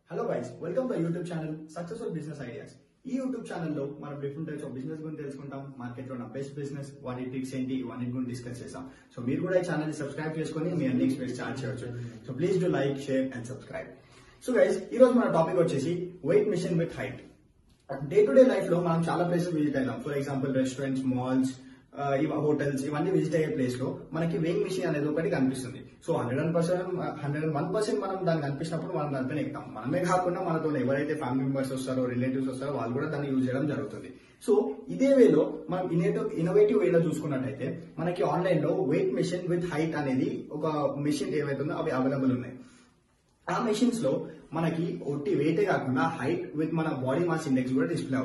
hello guys welcome to YouTube channel successful business ideas ఈ YouTube ఛానల్లో మనం different types of business గురించి తెలుసుకుంటాం మార్కెట్ లో ఉన్న బెస్ట్ బిజినెస్ వాటి ట్రిక్స్ ఏంటి ఇవన్నీ గురించి డిస్కస్ చేస్తాం సో మీరు కూడా ఈ ఛానల్ ని సబ్స్క్రైబ్ చేసుకొని మీ అన్ని ఎక్స్పీరియన్స్ స్టార్ట్ చేయొచ్చు so please do like share and subscribe so guys ఈ రోజు మన టాపిక్ వచ్చేసి weight machine with height day to day life లో మనం చాలా ప్లేసెస్ విజిట్ అయినాం for example restaurants malls hotels ఇవన్నీ విజిట్ అయ్యే ప్లేస్ లో మనకి వెయింగ్ మిషన్ అనేది ఒకటి కనిపిస్తుంది so hundred and percent hundred and one percent మనం దాన్ని కనిపించినప్పుడు మనం దానిపైన ఎక్కుతాం మనమే కాకుండా మనతో ఎవరైతే ఫ్యామిలీ మెంబర్స్ వస్తారో రిలేటివ్స్ వస్తారో వాళ్ళు కూడా దాన్ని యూజ్ చేయడం జరుగుతుంది సో ఇదే వేలో మనం ఇనేటివ్ ఇన్నోవేటివ్ వేలో చూసుకున్నట్టయితే మనకి ఆన్లైన్ లో వెయిట్ మిషన్ విత్ హైట్ అనేది ఒక మిషన్ ఏవైతుందో అవి అవైలబుల్ ఉన్నాయి ఆ మెషిన్స్ లో మనకి ఒట్టి వెయిటే కాకుండా హైట్ విత్ మన బాడీ మాస్ ఇండెక్స్ కూడా డిస్ప్లే అవుతుంది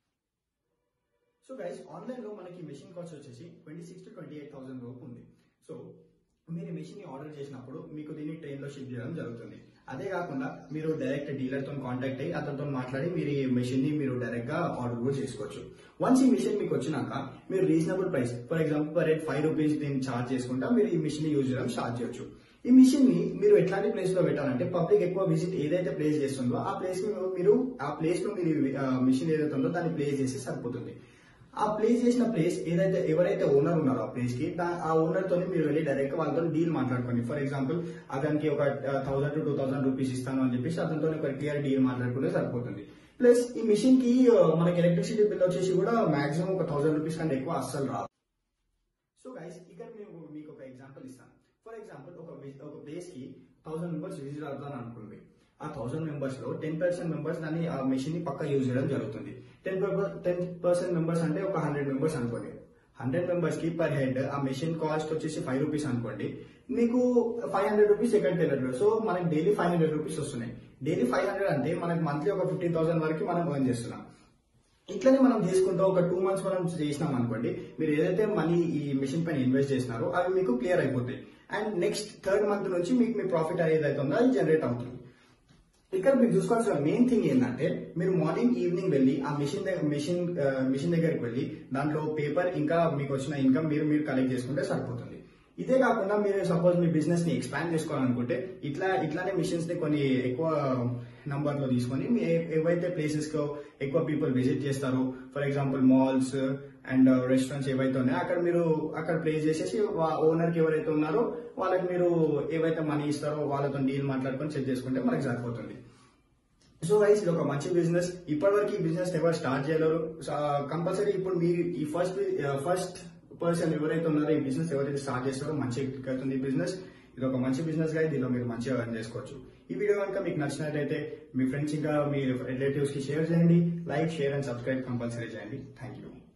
సో గైస్ ఆన్లైన్ లో మనకి మెషిన్ కాస్ట్ వచ్చేసి twenty six to twenty eight thousand వరకు ఉంది సో మీరు ఈ మెషిన్ ని ఆర్డర్ చేసినప్పుడు మీకు దీన్ని ట్రైన్ లో షిప్ చేయడం జరుగుతుంది అదే కాకుండా మీరు డైరెక్ట్ డీలర్ తో కాంటాక్ట్ అయ్యి అతనితో మాట్లాడి మీరు ఈ మెషిన్ ని మీరు డైరెక్ట్ గా ఆర్డర్ కూడా చేసుకోవచ్చు వన్స్ ఈ మిషన్ మీకు వచ్చినాక మీరు reasonable price for example per rate five rupees దీన్ని చార్జ్ చేసుకుంటా మీరు ఈ మిషన్ ని యూజ్ చేయడం స్టార్ట్ చేయొచ్చు ఈ మిషన్ ని మీరు ఎట్లాంటి ప్లేస్ లో పెట్టాలంటే పబ్లిక్ ఎక్కువ విజిట్ ఏదైతే ప్లేస్ చేస్తుందో ఆ ప్లేస్ మీరు ఆ ప్లేస్ లో మీరు మిషన్ ఏదైతే ఉందో దాన్ని ప్లేస్ చేసి సరిపోతుంది ఆ ప్లేస్ చేసిన ప్లేస్ ఏదైతే ఎవరైతే ఓనర్ ఉన్నారో ఆ ప్లేస్ కి దా- ఆ ఓనర్ తోని మీరు వెళ్ళి డైరెక్ట్ వాళ్ళతో డీల్ మాట్లాడుకోండి ఫర్ ఎగ్జాంపుల్ అతనికి ఒక thousand to two thousand rupees ఇస్తాను అని చెప్పేసి అతనితో ఒక క్లియర్ డీల్ మాట్లాడుకుంటే సరిపోతుంది ప్లస్ ఈ మిషన్ కి ఆ, మనకి ఎలక్ట్రిసిటీ బిల్ వచ్చేసి కూడా మాక్సిమం ఒక థౌసండ్ రూపీస్ కంటే ఎక్కువ అస్సలు రాదు సో గైస్ ఇక్కడ మేము మీకు ఒక ఎగ్జాంపుల్ ఇస్తాను ఫర్ ఎగ్జాంపుల్ ఒక వి- ఒక ప్లేస్ కి థౌసండ్ మెంబర్స్ విజిట్ అవుతారు అనుకోండి ఆ థౌసండ్ మెంబర్స్ లో టెన్ పర్సెంట్ మెంబర్స్ దాన్ని ఆ మెషిన్ ని పక్క యూజ్ చేయడం జరుగుతుంది టెన్ టెన్ పర్సెంట్ మెంబర్స్ అంటే ఒక హండ్రెడ్ మెంబర్స్ అనుకోండి హండ్రెడ్ మెంబర్స్ కి పర్ హెడ్ ఆ మెషిన్ కాస్ట్ వచ్చేసి ఫైవ్ రూపీస్ అనుకోండి మీకు ఫైవ్ హండ్రెడ్ రూపీస్ ఎక్కడికి వెళ్ళట్లేదు సో మనకి డైలీ ఫైవ్ హండ్రెడ్ రూపీస్ వస్తున్నాయి డైలీ ఫైవ్ హండ్రెడ్ అంటే మనకి మంత్లీ ఒక ఫిఫ్టీన్ థౌసండ్ వరకు మనం ఎర్న్ చేస్తున్నాం ఇట్లనే మనం చేసుకుంటూ ఒక టూ మంత్స్ మనం చేసినాం అనుకోండి మీరు ఏదైతే మనీ ఈ మిషన్ పైన ఇన్వెస్ట్ చేసినారో అవి మీకు క్లియర్ అయిపోతాయి అండ్ నెక్స్ట్ థర్డ్ మంత్ నుంచి మీకు మీ ప్రాఫిట్ అనేది అవుతుందో అది జనరేట్ అవుతుంది ఇక్కడ మీరు చూసుకోవాల్సిన మెయిన్ థింగ్ ఏంటంటే మీరు మార్నింగ్ ఈవినింగ్ వెళ్ళి ఆ మిషన్ దగ్గర మిషన్ మిషన్ దగ్గరికి వెళ్ళి దాంట్లో పేపర్ ఇంకా మీకు వచ్చిన ఇన్కమ్ మీరు మీరు కలెక్ట్ చేసుకుంటే సరిపోతుంది ఇదే కాకుండా మీరు సపోజ్ మీ బిజినెస్ ని ఎక్స్పాండ్ చేసుకోవాలనుకుంటే ఇట్లా ఇట్లానే మిషన్స్ ని కొన్ని ఎక్కువ నంబర్ లో తీసుకొని మీ ఏ- ఏవైతే ప్లేసెస్ లో ఎక్కువ పీపుల్ విజిట్ చేస్తారో for example malls and restaurants ఏవైతే ఉన్నాయో అక్కడ మీరు అక్కడ ప్లేస్ చేసేసి ఓనర్ కి ఎవరైతే ఉన్నారో వాళ్ళకి మీరు ఏవైతే మనీ ఇస్తారో వాళ్ళతో డీల్ మాట్లాడుకొని చెక్ చేసుకుంటే మనకి సరిపోతుంది సో వైస్ ఇది ఒక మంచి బిజినెస్ ఇప్పటివరకు ఈ బిజినెస్ ఎవరు స్టార్ట్ చేయలేరు కంపల్సరీ ఇప్పుడు మీరు ఈ ఫస్ట్ ఫస్ట్ పర్సన్ ఎవరైతే ఉన్నారో ఈ బిజినెస్ ఎవరైతే స్టార్ట్ చేస్తారో మంచి click అవుతుంది ఈ బిజినెస్ ఇది ఒక మంచి బిజినెస్ గా దీనిలో మీరు మంచిగా ఎర్న్ చేసుకోవచ్చు ఈ వీడియో కనుక మీకు నచ్చినట్లయితే మీ ఫ్రెండ్స్ ఇంకా మీ రిలేటివ్స్ కి షేర్ చేయండి like share and subscribe compulsory చేయండి థ్యాంక్ యూ